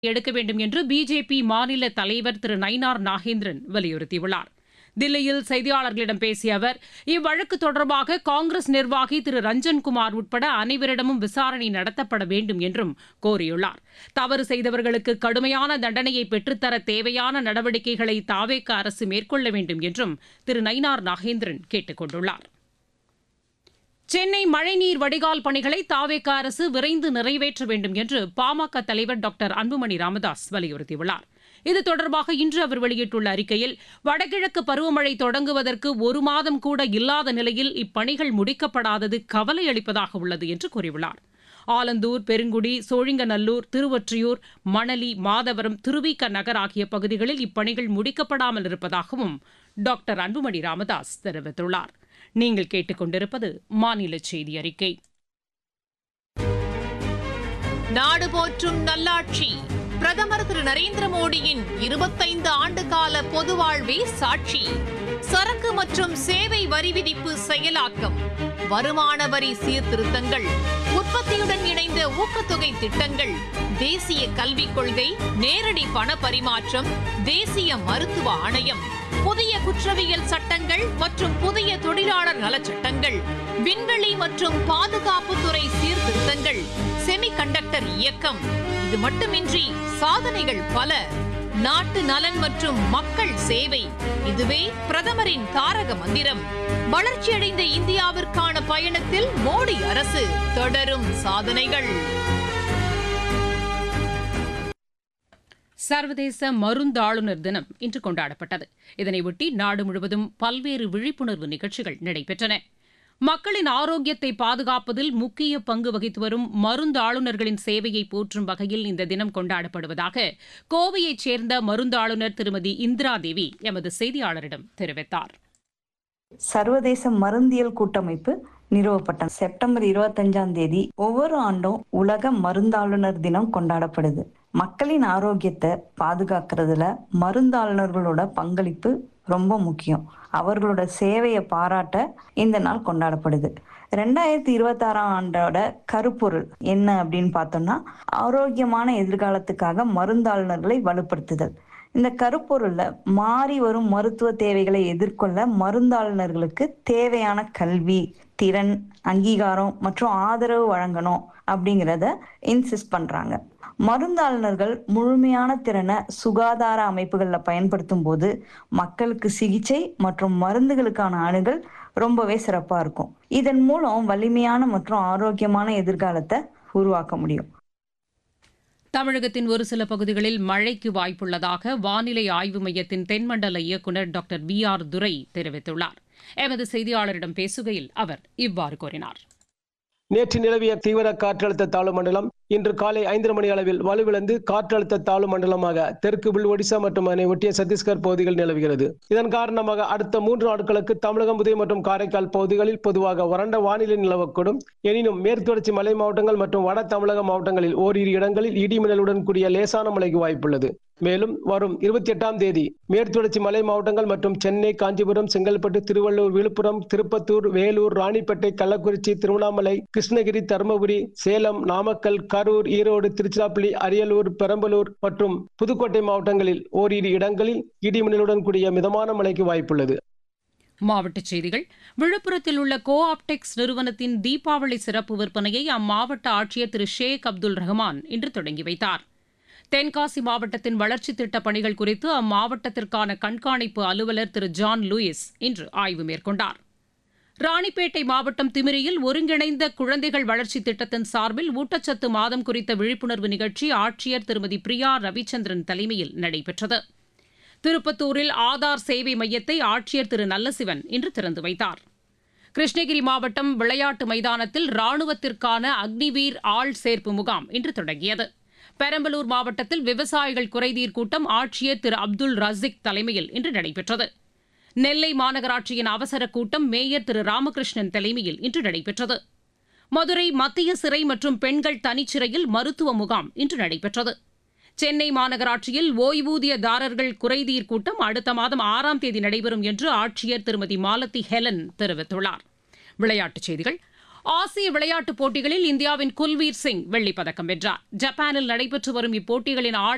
எடுக்க வேண்டும் என்று பிஜேபி மாநில தலைவர் திரு நயினார் நாகேந்திரன் வலியுறுத்தியுள்ளார் தில்லியில் செய்தியாளர்களிடம் பேசிய அவர் இவ்வழக்கு தொடர்பாக காங்கிரஸ் நிர்வாகி திரு ரஞ்சன்குமார் உட்பட அனைவரிடமும் விசாரணை நடத்தப்பட வேண்டும் என்றும் கோரியுள்ளார் தவறு செய்தவர்களுக்கு கடுமையான தண்டனையை பெற்றுத்தர தேவையான நடவடிக்கைகளை தாவேக அரசு மேற்கொள்ள வேண்டும் என்றும் திரு நயினார் நாகேந்திரன் கேட்டுக் கொண்டுள்ளார் சென்னை மழைநீர் வடிகால் பணிகளை தாவேக அரசு விரைந்து நிறைவேற்ற வேண்டும் என்று பாமக தலைவர் டாக்டர் அன்புமணி ராமதாஸ் வலியுறுத்தியுள்ளார் இது தொடர்பாக இன்று அவர் வெளியிட்டுள்ள அறிக்கையில் வடகிழக்கு பருவமழை தொடங்குவதற்கு ஒரு மாதம் கூட இல்லாத நிலையில் இப்பணிகள் முடிக்கப்படாதது கவலை அளிப்பதாக உள்ளது என்று கூறியுள்ளார் ஆலந்தூர் பெருங்குடி சோழிங்கநல்லூர் திருவொற்றியூர் மணலி மாதவரம் திருவிக நகர் ஆகிய பகுதிகளில் இப்பணிகள் முடிக்கப்படாமல் இருப்பதாகவும் டாக்டர் அன்புமணி ராமதாஸ் தெரிவித்துள்ளார் நீங்கள் கேட்டுக்கொண்டிருப்பது மாநில செய்தி அறிக்கை நாடு போற்றும் நல்லாட்சி பிரதமர் திரு நரேந்திர மோடியின் இருபத்தைந்து ஆண்டு கால பொது வாழ்வே சாட்சி சரக்கு மற்றும் சேவை வரி விதிப்பு செயலாக்கம் வருமான வரி சீர்திருத்தங்கள் உற்பத்தியுடன் இணைந்த ஊக்கத்தொகை திட்டங்கள் தேசிய கல்விக் கொள்கை நேரடி பண பரிமாற்றம் தேசிய மருத்துவ ஆணையம் புதிய குற்றவியல் சட்டங்கள் மற்றும் புதிய தொழிலாளர் நலச்சட்டங்கள் விண்வெளி மற்றும் பாதுகாப்புத்துறை சீர்திருத்தங்கள் செமிகண்டக்டர் இயக்கம் இது மட்டுமின்றி சாதனைகள் பல நாட்டு நலன் மற்றும் மக்கள் சேவை இதுவே பிரதமரின் தாரக மந்திரம் வளர்ச்சியடைந்த இந்தியாவிற்கான பயணத்தில் மோடி அரசு தொடரும் சாதனைகள் சர்வதேச மருந்தாளுநர் தினம் இன்று கொண்டாடப்பட்டது இதனையொட்டி நாடு முழுவதும் பல்வேறு விழிப்புணர்வு நிகழ்ச்சிகள் நடைபெற்றன மக்களின் ஆரோக்கியத்தை பாதுகாப்பதில் முக்கிய பங்கு வகித்து வரும் மருந்தாளுநர்களின் சேவையை போற்றும் வகையில் இந்த தினம் கொண்டாடப்படுவதாக கோவையைச் சேர்ந்த மருந்தாளுநர் திருமதி இந்திரா தேவி எமது செய்தியாளரிடம் தெரிவித்தார் சர்வதேச மருந்தியல் கூட்டமைப்பு நிறுவப்பட்ட செப்டம்பர் இருபத்தஞ்சாம் தேதி ஒவ்வொரு ஆண்டும் உலக மருந்தாளுநர் தினம் கொண்டாடப்படுது மக்களின் ஆரோக்கியத்தை பாதுகாக்கிறதுல மருந்தாளுநர்களோட பங்களிப்பு ரொம்ப முக்கியம் அவர்களோட சேவையை பாராட்ட இந்த நாள் கொண்டாடப்படுது ரெண்டாயிரத்தி இருபத்தாறாம் ஆண்டோட கருப்பொருள் என்ன அப்படின்னு பார்த்தோம்னா ஆரோக்கியமான எதிர்காலத்துக்காக மருந்தாளுநர்களை வலுப்படுத்துதல் இந்த கருப்பொருள்ல மாறி வரும் மருத்துவ தேவைகளை எதிர்கொள்ள மருந்தாளுநர்களுக்கு தேவையான கல்வி திறன் அங்கீகாரம் மற்றும் ஆதரவு வழங்கணும் அப்படிங்கிறத இன்சிஸ்ட் பண்றாங்க மருந்தாளுநர்கள் முழுமையான திறனை சுகாதார அமைப்புகளில் பயன்படுத்தும் போது மக்களுக்கு சிகிச்சை மற்றும் மருந்துகளுக்கான அணுகல் ரொம்பவே சிறப்பாக இருக்கும் இதன் மூலம் வலிமையான மற்றும் ஆரோக்கியமான எதிர்காலத்தை உருவாக்க முடியும் தமிழகத்தின் ஒரு சில பகுதிகளில் மழைக்கு வாய்ப்புள்ளதாக வானிலை ஆய்வு மையத்தின் தென்மண்டல இயக்குநர் டாக்டர் பி ஆர் துரை தெரிவித்துள்ளார் எமது செய்தியாளரிடம் பேசுகையில் அவர் இவ்வாறு கூறினார் நேற்று நிலவிய தீவிர காற்றழுத்த தாழ்வு மண்டலம் இன்று காலை ஐந்தரை மணி அளவில் வலுவிழந்து காற்றழுத்த தாழ்வு மண்டலமாக தெற்கு உள் ஒடிசா மற்றும் அதனை ஒட்டிய சத்தீஸ்கர் பகுதிகள் நிலவுகிறது இதன் காரணமாக அடுத்த மூன்று நாட்களுக்கு தமிழகம் புதுவை மற்றும் காரைக்கால் பகுதிகளில் பொதுவாக வறண்ட வானிலை நிலவக்கூடும் எனினும் மேற்கு தொடர்ச்சி மலை மாவட்டங்கள் மற்றும் வட தமிழக மாவட்டங்களில் ஓரிரு இடங்களில் இடிமின்னலுடன் கூடிய லேசான மழைக்கு வாய்ப்புள்ளது மேலும் வரும் இருபத்தி எட்டாம் தேதி மேற்கு தொடர்ச்சி மலை மாவட்டங்கள் மற்றும் சென்னை காஞ்சிபுரம் செங்கல்பட்டு திருவள்ளூர் விழுப்புரம் திருப்பத்தூர் வேலூர் ராணிப்பேட்டை கள்ளக்குறிச்சி திருவண்ணாமலை கிருஷ்ணகிரி தருமபுரி சேலம் நாமக்கல் கரூர் ஈரோடு திருச்சிராப்பள்ளி அரியலூர் பெரம்பலூர் மற்றும் புதுக்கோட்டை மாவட்டங்களில் ஓரிரு இடங்களில் இடிமின்னலுடன் கூடிய மிதமான மழைக்கு வாய்ப்புள்ளது மாவட்டச் செய்திகள் விழுப்புரத்தில் உள்ள கோ ஆப்டெக்ஸ் நிறுவனத்தின் தீபாவளி சிறப்பு விற்பனையை அம்மாவட்ட ஆட்சியர் திரு ஷேக் அப்துல் ரஹ்மான் இன்று தொடங்கி வைத்தார் தென்காசி மாவட்டத்தின் வளர்ச்சித் திட்டப் பணிகள் குறித்து அம்மாவட்டத்திற்கான கண்காணிப்பு அலுவலர் திரு ஜான் லூயிஸ் இன்று ஆய்வு மேற்கொண்டார் ராணிப்பேட்டை மாவட்டம் திமிரியில் ஒருங்கிணைந்த குழந்தைகள் வளர்ச்சித் திட்டத்தின் சார்பில் ஊட்டச்சத்து மாதம் குறித்த விழிப்புணர்வு நிகழ்ச்சி ஆட்சியர் திருமதி பிரியா ரவிச்சந்திரன் தலைமையில் நடைபெற்றது திருப்பத்தூரில் ஆதார் சேவை மையத்தை ஆட்சியர் திரு நல்லசிவன் இன்று திறந்து வைத்தார் கிருஷ்ணகிரி மாவட்டம் விளையாட்டு மைதானத்தில் ராணுவத்திற்கான அக்னிவீர் ஆள் சேர்ப்பு முகாம் இன்று தொடங்கியது பெரம்பலூர் மாவட்டத்தில் விவசாயிகள் குறைதீர் கூட்டம் ஆட்சியர் திரு அப்துல் ரசிக் தலைமையில் இன்று நடைபெற்றது நெல்லை மாநகராட்சியின் அவசர கூட்டம் மேயர் திரு ராமகிருஷ்ணன் தலைமையில் இன்று நடைபெற்றது மதுரை மத்திய சிறை மற்றும் பெண்கள் தனிச்சிறையில் மருத்துவ முகாம் இன்று நடைபெற்றது சென்னை மாநகராட்சியில் ஓய்வூதியதாரர்கள் குறைதீர் கூட்டம் அடுத்த மாதம் ஆறாம் தேதி நடைபெறும் என்று ஆட்சியர் திருமதி மாலதி ஹெலன் தெரிவித்துள்ளார் விளையாட்டுச் செய்திகள் ஆசிய விளையாட்டுப் போட்டிகளில் இந்தியாவின் குல்வீர் சிங் வெள்ளிப் பதக்கம் வென்றார் ஜப்பானில் நடைபெற்று வரும் இப்போட்டிகளின் ஆட